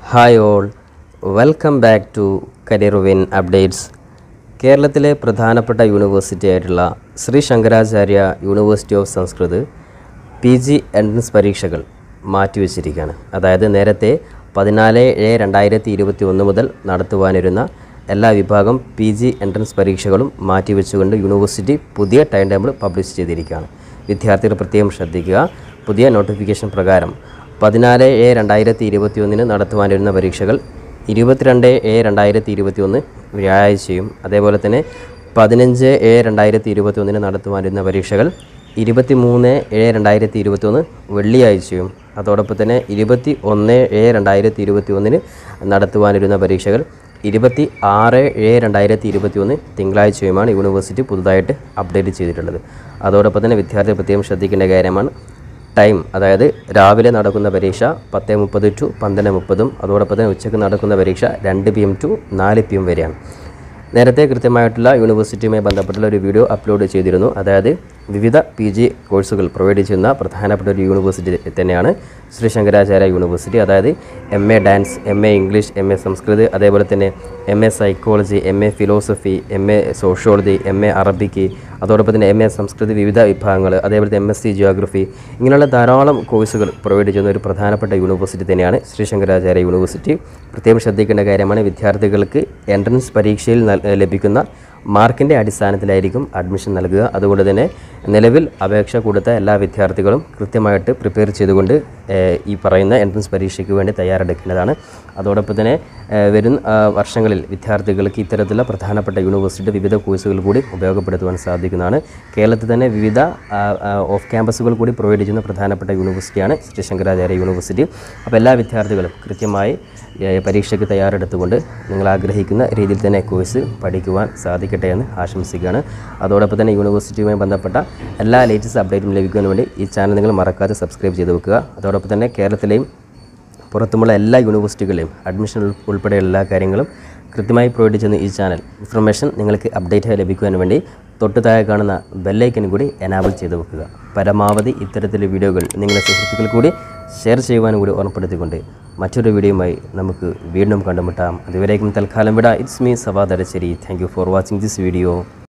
hi all welcome back to career win updates കേരളത്തിലെ പ്രധാനപ്പെട്ട university ആയിട്ടുള്ള Shri Shankaracharya university of Sanskrit P G entrance പരീക്ഷകൾ മാറ്റിവെച്ചിരിക്കുകയാണ് അതായത് നേരത്തെ പതിനാല് ഏഴ് രണ്ടായിരത്തി ഇരുപത്തി ഒന്ന് മുതൽ നടത്തുവാനിരുന്ന എല്ലാ വിഭാഗം പി ജി എൻട്രൻസ് പരീക്ഷകളും മാറ്റിവെച്ചുകൊണ്ട് യൂണിവേഴ്സിറ്റി പുതിയ ടൈം ടേബിൾ പബ്ലിഷ് ചെയ്തിരിക്കുകയാണ് വിദ്യാർത്ഥികൾ പ്രത്യേകം ശ്രദ്ധിക്കുക പുതിയ നോട്ടിഫിക്കേഷൻ പ്രകാരം പതിനാല് ഏഴ് രണ്ടായിരത്തി ഇരുപത്തി ഒന്നിന് നടത്തുവാനിരുന്ന പരീക്ഷകൾ ഇരുപത്തിരണ്ട് ഏഴ് രണ്ടായിരത്തി ഇരുപത്തി ഒന്ന് വ്യാഴാഴ്ചയും അതേപോലെ തന്നെ പതിനഞ്ച് ഏഴ് രണ്ടായിരത്തി ഇരുപത്തി ഒന്നിന് നടത്തുവാനിരുന്ന പരീക്ഷകൾ ഇരുപത്തി മൂന്ന് ഏഴ് രണ്ടായിരത്തി ഇരുപത്തി ഒന്ന് വെള്ളിയാഴ്ചയും അതോടൊപ്പം തന്നെ ഇരുപത്തി ഒന്ന് ഏഴ് രണ്ടായിരത്തി ഇരുപത്തി ഒന്നിന് നടത്തുവാനിരുന്ന പരീക്ഷകൾ ഇരുപത്തി ആറ് ഏഴ് രണ്ടായിരത്തി ഇരുപത്തി ഒന്ന് തിങ്കളാഴ്ചയുമാണ് യൂണിവേഴ്സിറ്റി പുതുതായിട്ട് അപ്ഡേറ്റ് ചെയ്തിട്ടുള്ളത് അതോടൊപ്പം തന്നെ വിദ്യാർത്ഥികൾ പ്രത്യേകം ശ്രദ്ധിക്കേണ്ട കാര്യമാണ് ടൈം അതായത് രാവിലെ നടക്കുന്ന പരീക്ഷ പത്ത് മുപ്പത് ടു പന്ത്രണ്ട് മുപ്പതും അതോടൊപ്പം തന്നെ ഉച്ചയ്ക്ക് നടക്കുന്ന പരീക്ഷ രണ്ട് പി എം ടു നാല് പി എം വരെയാണ് നേരത്തെ കൃത്യമായിട്ടുള്ള യൂണിവേഴ്സിറ്റിയുമായി ബന്ധപ്പെട്ടുള്ള ഒരു വീഡിയോ അപ്ലോഡ് ചെയ്തിരുന്നു അതായത് വിവിധ പി ജി കോഴ്സുകൾ പ്രൊവൈഡ് ചെയ്യുന്ന പ്രധാനപ്പെട്ട ഒരു യൂണിവേഴ്സിറ്റി തന്നെയാണ് ശ്രീ ശങ്കരാചാര്യ യൂണിവേഴ്സിറ്റി അതായത് M A dance M A English M A Sanskrit അതേപോലെ തന്നെ M A psychology M A philosophy M A sociology M A Arabic അതോടൊപ്പം തന്നെ എം എ സംസ്കൃതി വിവിധ വിഭാഗങ്ങൾ അതേപോലെ തന്നെ എം എസ് സി ജിയോഗ്രഫി ഇങ്ങനെയുള്ള ധാരാളം കോഴ്സുകൾ പ്രൊവൈഡ് ചെയ്യുന്ന ഒരു പ്രധാനപ്പെട്ട യൂണിവേഴ്സിറ്റി തന്നെയാണ് ശ്രീ ശങ്കരാചാര്യ യൂണിവേഴ്സിറ്റി പ്രത്യേകം ശ്രദ്ധിക്കേണ്ട കാര്യമാണ് വിദ്യാർത്ഥികൾക്ക് എൻട്രൻസ് പരീക്ഷയിൽ നൽ- ലഭിക്കുന്ന മാർക്കിൻ്റെ അടിസ്ഥാനത്തിലായിരിക്കും അഡ്മിഷൻ നൽകുക അതുകൊണ്ട് തന്നെ നിലവിൽ അപേക്ഷ കൊടുത്ത എല്ലാ വിദ്യാർത്ഥികളും കൃത്യമായിട്ട് പ്രിപ്പയർ ചെയ്തുകൊണ്ട് ഏഹ്, ഈ പറയുന്ന എൻട്രൻസ് പരീക്ഷയ്ക്ക് വേണ്ടി തയ്യാറെടുക്കേണ്ടതാണ് അതോടൊപ്പം തന്നെ ഏഹ്, വരും ആ, വർഷങ്ങളിൽ വിദ്യാർത്ഥികൾക്ക് ഇത്തരത്തിലുള്ള പ്രധാനപ്പെട്ട യൂണിവേഴ്സിറ്റിയുടെ വിവിധ കോഴ്സുകൾ കൂടി ഉപയോഗപ്പെടുത്തുവാൻ സാധിക്കുന്നതാണ് കേരളത്തിൽ തന്നെ വിവിധ ആ, ആ, ഓഫ് ക്യാമ്പസുകൾ കൂടി പ്രൊവൈഡ് ചെയ്യുന്ന പ്രധാനപ്പെട്ട യൂണിവേഴ്സിറ്റിയാണ് ശ്രീ ശങ്കരാചാര്യ യൂണിവേഴ്സിറ്റി അപ്പോൾ എല്ലാ വിദ്യാർത്ഥികളും കൃത്യമായി ഏഹ്, പരീക്ഷയ്ക്ക് തയ്യാറെടുത്തുകൊണ്ട് നിങ്ങൾ ആഗ്രഹിക്കുന്ന രീതിയിൽ തന്നെ കോഴ്സ് പഠിക്കുവാൻ സാധിക്കട്ടെ എന്ന് ആശംസിക്കുകയാണ് അതോടൊപ്പം തന്നെ യൂണിവേഴ്സിറ്റിയുമായി ബന്ധപ്പെട്ട എല്ലാ ലേറ്റസ്റ്റ് അപ്ഡേറ്റും ലഭിക്കുന്നതിന് വേണ്ടി ഈ ചാനൽ നിങ്ങൾ മറക്കാതെ സബ്സ്ക്രൈബ് ചെയ്ത് വെക്കുക അതോടൊപ്പം തന്നെ കേരളത്തിലെയും പുറത്തുമുള്ള എല്ലാ യൂണിവേഴ്സിറ്റികളിലെയും അഡ്മിഷൻ ഉൾ- ഉൾപ്പെടെ എല്ലാ കാര്യങ്ങളും കൃത്യമായി പ്രൊവൈഡ് ചെയ്യുന്ന ഈ ചാനൽ ഇൻഫർമേഷൻ നിങ്ങൾക്ക് അപ്ഡേറ്റ് ലഭിക്കുവാൻ വേണ്ടി തൊട്ട് താഴെ കാണുന്ന ബെല്ലൈക്കൻ കൂടി എനാബിൾ ചെയ്ത് വെക്കുക പരമാവധി ഇത്തരത്തിലുള്ള വീഡിയോകൾ നിങ്ങളുടെ സുഹൃത്തുക്കൾ കൂടി ഷെയർ ചെയ്യുവാനും കൂടി ഓർമ്മപ്പെടുത്തിക്കൊണ്ട് മറ്റൊരു വീഡിയോയുമായി നമുക്ക് വീണ്ടും കണ്ടുമുട്ടാം അതുവരേക്കും തൽക്കാലം വിട it's me Savadarasseri thank you for watching this video